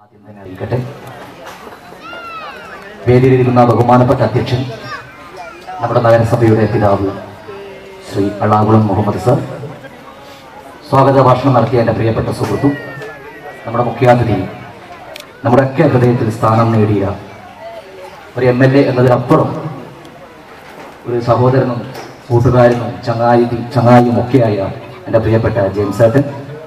ആദ്യം തന്നെ അറിയിക്കട്ടെ വേദിയിലിരിക്കുന്ന ബഹുമാനപ്പെട്ട അധ്യക്ഷൻ നമ്മുടെ നഗരസഭയുടെ പിതാവ് ശ്രീ അള്ളാകുളം മുഹമ്മദ് സർ സ്വാഗത ഭാഷണം നടത്തിയ എൻ്റെ പ്രിയപ്പെട്ട സുഹൃത്തും നമ്മുടെ മുഖ്യാതിഥി നമ്മുടെയൊക്കെ ഹൃദയത്തിൽ സ്ഥാനം നേടിയ ഒരു എം എൽ എ എന്നതിനപ്പുറം ഒരു സഹോദരനും കൂട്ടുകാരനും ചങ്ങായി ചങ്ങായിയും ഒക്കെയായ എൻ്റെ പ്രിയപ്പെട്ട ജെയിംസ് ഏട്ടൻ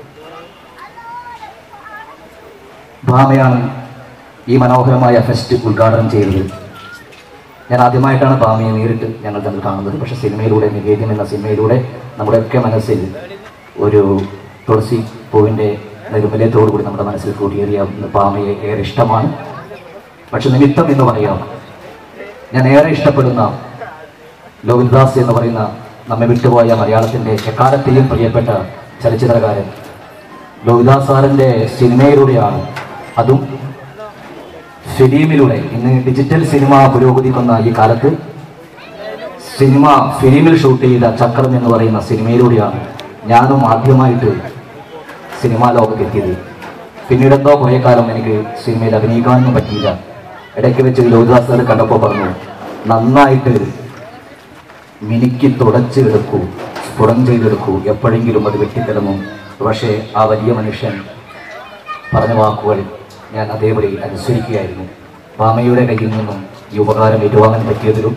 ഭാമയാണ് ഈ മനോഹരമായ ഫെസ്റ്റ് ഉദ്ഘാടനം ചെയ്തത് ഞാൻ ആദ്യമായിട്ടാണ് ഭാമയെ നേരിട്ട് ഞങ്ങൾ തമ്മിൽ കാണുന്നത് പക്ഷെ സിനിമയിലൂടെ നിവേദ്യം എന്ന സിനിമയിലൂടെ നമ്മുടെയൊക്കെ മനസ്സിൽ ഒരു തുളസി പൂവിൻ്റെ നിർമ്മലയത്തോടു കൂടി നമ്മുടെ മനസ്സിൽ കൂടിയേറിയ ഭാമയെ ഏറെ ഇഷ്ടമാണ് പക്ഷെ നിമിത്തം എന്ന് പറയാം ഞാൻ ഏറെ ഇഷ്ടപ്പെടുന്ന ലോകിൽദാസ് എന്ന് പറയുന്ന നമ്മെ വിട്ടുപോയ മലയാളത്തിൻ്റെ എക്കാലത്തെയും പ്രിയപ്പെട്ട ചലച്ചിത്രകാരൻ ലോകിദാസ് സാറിൻ്റെ സിനിമയിലൂടെയാണ് അതും ഫിലിമിലൂടെ ഇന്ന് ഡിജിറ്റൽ സിനിമ പുരോഗതിക്കുന്ന ഈ കാലത്ത് സിനിമ ഫിലിമിൽ ഷൂട്ട് ചെയ്ത ചക്രം എന്ന് പറയുന്ന സിനിമയിലൂടെയാണ് ഞാനും ആദ്യമായിട്ട് സിനിമാ ലോകത്തെത്തിയത് പിന്നീടെന്തോ കുറേ കാലം എനിക്ക് സിനിമയിൽ അഭിനയിക്കാനൊന്നും പറ്റിയില്ല ഇടയ്ക്ക് വെച്ച് ലോഹിദാസ് സാർ കണ്ടപ്പോൾ പറഞ്ഞു നന്നായിട്ട് മിനുക്കി തുടച്ചെടുക്കൂ സ്ഫുടം ചെയ്തെടുക്കൂ എപ്പോഴെങ്കിലും അത് വെട്ടിത്തിളങ്ങും പക്ഷേ ആ വലിയ മനുഷ്യൻ പറഞ്ഞ വാക്കുകൾ ഞാൻ അതേപടി അനുസരിക്കുകയായിരുന്നു ഭാമയുടെ കയ്യിൽ നിന്നും ഈ ഉപകാരം ഏറ്റുവാങ്ങാൻ പറ്റിയതിലും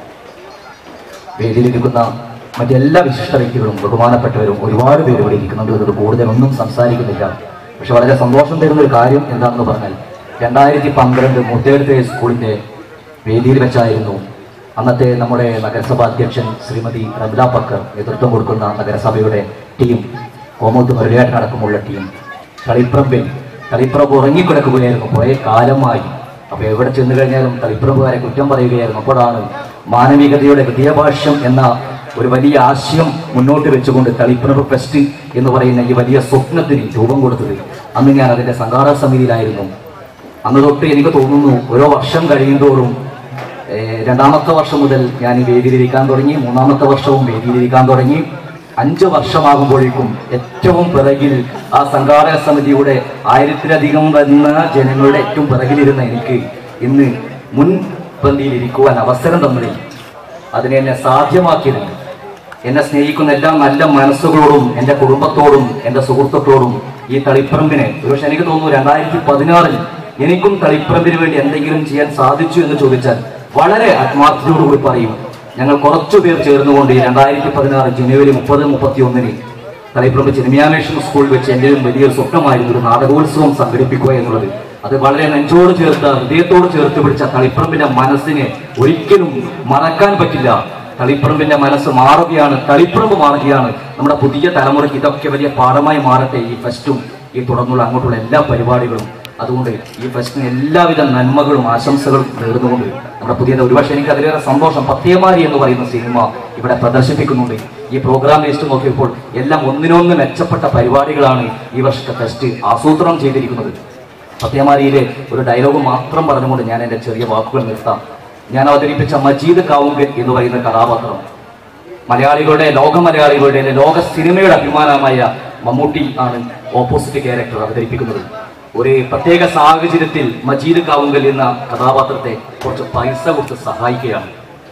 വേദിയിലിരിക്കുന്ന മറ്റെല്ലാ വിശിഷ്ട വ്യക്തികളും ബഹുമാനപ്പെട്ടവരും ഒരുപാട് പേര് ഇവിടെ ഇരിക്കുന്നുണ്ട് അതുകൊണ്ട് കൂടുതലൊന്നും സംസാരിക്കുന്നില്ല പക്ഷെ വളരെ സന്തോഷം തരുന്ന ഒരു കാര്യം എന്താണെന്ന് പറഞ്ഞാൽ രണ്ടായിരത്തി പന്ത്രണ്ട് മുത്തേടത്തെ സ്കൂളിൻ്റെ വേദിയിൽ വെച്ചായിരുന്നു അന്നത്തെ നമ്മുടെ നഗരസഭാ അധ്യക്ഷൻ ശ്രീമതി റബ്ല പക്കർ നേതൃത്വം കൊടുക്കുന്ന നഗരസഭയുടെ ടീം കോമൂത്ത് മുരളിയാട്ടൻ അടക്കമുള്ള ടീം കളിപ്രമ്പിൽ കളിപ്രഭ് ഉറങ്ങിക്കിടക്കുകയായിരുന്നു കുറേ കാലമായി അപ്പോൾ എവിടെ ചെന്ന് കഴിഞ്ഞാലും കളിപ്രഭുകാരെ കുറ്റം പറയുകയായിരുന്നു അപ്പോഴാണ് മാനവികതയുടെ വിദ്യാഭാഷ്യം എന്ന ഒരു വലിയ ആശയം മുന്നോട്ട് വെച്ചുകൊണ്ട് തളിപ്രഭു ഫെസ്റ്റ് എന്ന് പറയുന്ന ഈ വലിയ സ്വപ്നത്തിന് രൂപം കൊടുത്തത് അന്ന് ഞാൻ അതിൻ്റെ സംഘാടക സമിതിയിലായിരുന്നു അന്ന് തൊട്ട് എനിക്ക് തോന്നുന്നു ഓരോ വർഷം കഴിയുന്തോറും ഏഹ്, രണ്ടാമത്തെ വർഷം മുതൽ ഞാൻ ഈ വേദിയിലിരിക്കാൻ തുടങ്ങി മൂന്നാമത്തെ വർഷവും വേദിയിലിരിക്കാൻ തുടങ്ങി അഞ്ച് വർഷമാകുമ്പോഴേക്കും ഏറ്റവും പിറകിൽ ആ സംഘാടക സമിതിയുടെ ആയിരത്തിലധികം വരുന്ന ജനങ്ങളുടെ ഏറ്റവും പിറകിലിരുന്ന എനിക്ക് ഇന്ന് മുൻപന്തിയിൽ ഇരിക്കുവാൻ അവസരം തന്നത് അതിനെ എന്നെ സാധ്യമാക്കിയത് എന്നെ സ്നേഹിക്കുന്ന എല്ലാ നല്ല മനസ്സുകളോടും എൻ്റെ കുടുംബത്തോടും എൻ്റെ സുഹൃത്തുക്കളോടും ഈ തളിപ്പറമ്പിനെ ഒരുപക്ഷെ എനിക്ക് തോന്നുന്നു രണ്ടായിരത്തി പതിനാറിൽ എനിക്കും തളിപ്പറമ്പിന് വേണ്ടി എന്തെങ്കിലും ചെയ്യാൻ സാധിച്ചു എന്ന് ചോദിച്ചാൽ വളരെ ആത്മാർത്ഥതയോടുകൂടി പറയും ഞങ്ങൾ കുറച്ചു പേർ ചേർന്നുകൊണ്ട് ഈ രണ്ടായിരത്തി പതിനാറ് ജനുവരി മുപ്പത് മുപ്പത്തി ഒന്നിന് തളിപ്പറമ്പ് ചിന്മയാനേഷൻ സ്കൂളിൽ വെച്ച് എൻ്റെയും വലിയൊരു സ്വപ്നമായിരുന്നു ഒരു നാടകോത്സവം സംഘടിപ്പിക്കുക എന്നുള്ളത് അത് വളരെ നെഞ്ചോട് ചേർത്ത് ഹൃദയത്തോട് ചേർത്ത് പിടിച്ച തളിപ്പറമ്പിന്റെ മനസ്സിനെ ഒരിക്കലും മറക്കാൻ പറ്റില്ല തളിപ്പറമ്പിന്റെ മനസ്സ് മാറുകയാണ് തളിപ്പറമ്പ് മാറുകയാണ് നമ്മുടെ പുതിയ തലമുറയ്ക്ക് ഇതൊക്കെ വലിയ പാഠമായി മാറട്ടെ ഈ ഫെസ്റ്റും ഈ തുടർന്നുള്ള അങ്ങോട്ടുള്ള എല്ലാ പരിപാടികളും അതുകൊണ്ട് ഈ ഫെസ്റ്റിന് എല്ലാവിധ നന്മകളും ആശംസകളും നേർന്നുകൊണ്ട് നമ്മുടെ പുതിയ ഒരുപക്ഷെ എനിക്ക് അതിലേറെ സന്തോഷം പത്തേമാരി എന്ന് പറയുന്ന സിനിമ ഇവിടെ പ്രദർശിപ്പിക്കുന്നുണ്ട് ഈ പ്രോഗ്രാം ലിസ്റ്റ് നോക്കിയപ്പോൾ എല്ലാം ഒന്നിനൊന്ന് മെച്ചപ്പെട്ട പരിപാടികളാണ് ഈ വർഷത്തെ ഫെസ്റ്റ് ആസൂത്രണം ചെയ്തിരിക്കുന്നത് സത്യമാരിയിലെ ഒരു ഡയലോഗ് മാത്രം പറഞ്ഞുകൊണ്ട് ഞാൻ എൻ്റെ ചെറിയ വാക്കുകൾ നിർത്താം ഞാൻ അവതരിപ്പിച്ച മജീദ് കാവുങ്കൻ എന്ന് പറയുന്ന കഥാപാത്രം മലയാളികളുടെ ലോക മലയാളികളുടെ അല്ലെ ലോക സിനിമയുടെ അഭിമാനമായ മമ്മൂട്ടി ആണ് ഓപ്പോസിറ്റ് ക്യാരക്ടർ അവതരിപ്പിക്കുന്നത് ഒരു പ്രത്യേക സാഹചര്യത്തിൽ മജീദ് കാവുങ്കൽ എന്ന കഥാപാത്രത്തെ കുറച്ച് പൈസ കൊടുത്ത് സഹായിക്കുകയാണ്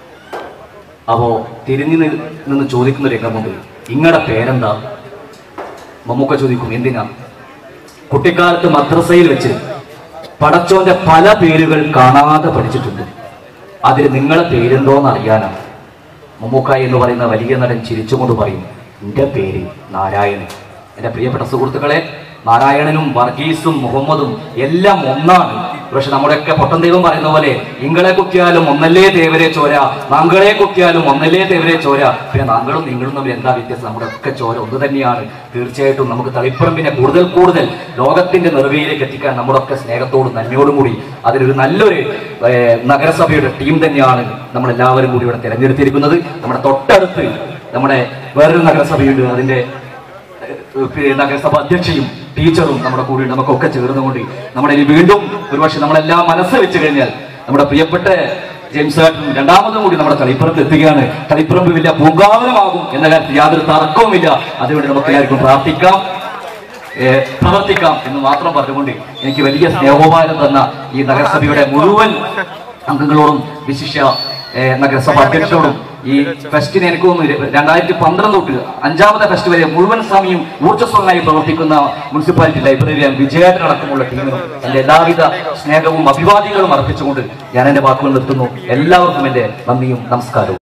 അപ്പോ തിരിഞ്ഞു നി- നിന്ന് ചോദിക്കുന്ന രംഗമുണ്ട് ഇങ്ങടെ പേരെന്താ മമ്മൂക്ക ചോദിക്കും എന്തിനാ കുട്ടിക്കാലത്ത് മദ്രസയിൽ വെച്ച് പടച്ചോന്റെ പല പേരുകൾ കാണാതെ പഠിച്ചിട്ടുണ്ട് അതിൽ നിങ്ങളെ പേരെന്തോന്ന് അറിയാനാണ് മമ്മൂക്ക എന്ന് പറയുന്ന വലിയ നടൻ ചിരിച്ചുകൊണ്ട് പറയും എൻ്റെ പേര് നാരായണൻ എൻ്റെ പ്രിയപ്പെട്ട സുഹൃത്തുക്കളെ നാരായണനും വർഗീസും മുഹമ്മദും എല്ലാം ഒന്നാണ് പക്ഷെ നമ്മുടെയൊക്കെ പൊട്ടൻ ദൈവം പറയുന്ന പോലെ ഇങ്ങളെ കുത്തിയാലും ഒന്നല്ലേ തേവരെ ചോര നാങ്കളെ കുത്തിയാലും ഒന്നല്ലേ തേവരെ ചോര പിന്നെ നാങ്കളും നിങ്ങളും തമ്മിൽ എന്താ വ്യത്യാസം നമ്മുടെ ഒക്കെ ചോര ഒന്ന് തന്നെയാണ് തീർച്ചയായിട്ടും നമുക്ക് തളിപ്പറമ്പിനെ കൂടുതൽ കൂടുതൽ ലോകത്തിന്റെ നെറുകയിലേക്ക് എത്തിക്കാൻ നമ്മുടെ ഒക്കെ സ്നേഹത്തോടും നന്മയോടും കൂടി അതിനൊരു നല്ലൊരു ഏർ, നഗരസഭയുടെ ടീം തന്നെയാണ് നമ്മൾ എല്ലാവരും കൂടി ഇവിടെ തിരഞ്ഞെടുത്തിരിക്കുന്നത് നമ്മുടെ തൊട്ടടുത്ത് നമ്മുടെ വേറൊരു നഗരസഭയുണ്ട് അതിന്റെ ഏഹ്, പിന്നെ നഗരസഭ അധ്യക്ഷയും ടീച്ചറും നമ്മുടെ കൂടെ നമുക്കൊക്കെ ചേർന്നുകൊണ്ട് നമ്മുടെ ഇനി വീണ്ടും ഒരുപക്ഷെ നമ്മളെല്ലാം മനസ്സ് വെച്ച് കഴിഞ്ഞാൽ നമ്മുടെ പ്രിയപ്പെട്ട ജെയിംസ് ഏട്ടൻ രണ്ടാമതും കൂടി നമ്മുടെ കളിപ്പുറത്ത് എത്തുകയാണ് കളിപ്പുറമ്പ് വലിയ പൂങ്കാവനമാകും എന്ന കാര്യത്തിൽ യാതൊരു തർക്കവുമില്ല അതിനുവേണ്ടി നമുക്ക് എല്ലാവർക്കും പ്രാർത്ഥിക്കാം ഏഹ്, പ്രവർത്തിക്കാം എന്ന് മാത്രം പറഞ്ഞുകൊണ്ട് എനിക്ക് വലിയ സ്നേഹോപാരം തന്ന ഈ നഗരസഭയുടെ മുഴുവൻ അംഗങ്ങളോടും വിശിഷ്യ ഏഹ്, നഗരസഭ അധ്യക്ഷരോടും ഈ ഫെസ്റ്റിന് എനിക്ക് തോന്നുന്നു രണ്ടായിരത്തി പന്ത്രണ്ട് തൊട്ട് അഞ്ചാമത്തെ ഫെസ്റ്റ് വരെ മുഴുവൻ സമയം ഊർജ്ജസ്വലമായി പ്രവർത്തിക്കുന്ന മുനിസിപ്പാലിറ്റി ലൈബ്രറിയൻ വിജയാട്ടനടക്കമുള്ള ടീമിനും എന്റെ എല്ലാവിധ സ്നേഹവും അഭിവാദ്യങ്ങളും അർപ്പിച്ചുകൊണ്ട് ഞാൻ എന്റെ വാക്കുകൾ നിർത്തുന്നു എല്ലാവർക്കും എന്റെ നന്ദിയും നമസ്കാരവും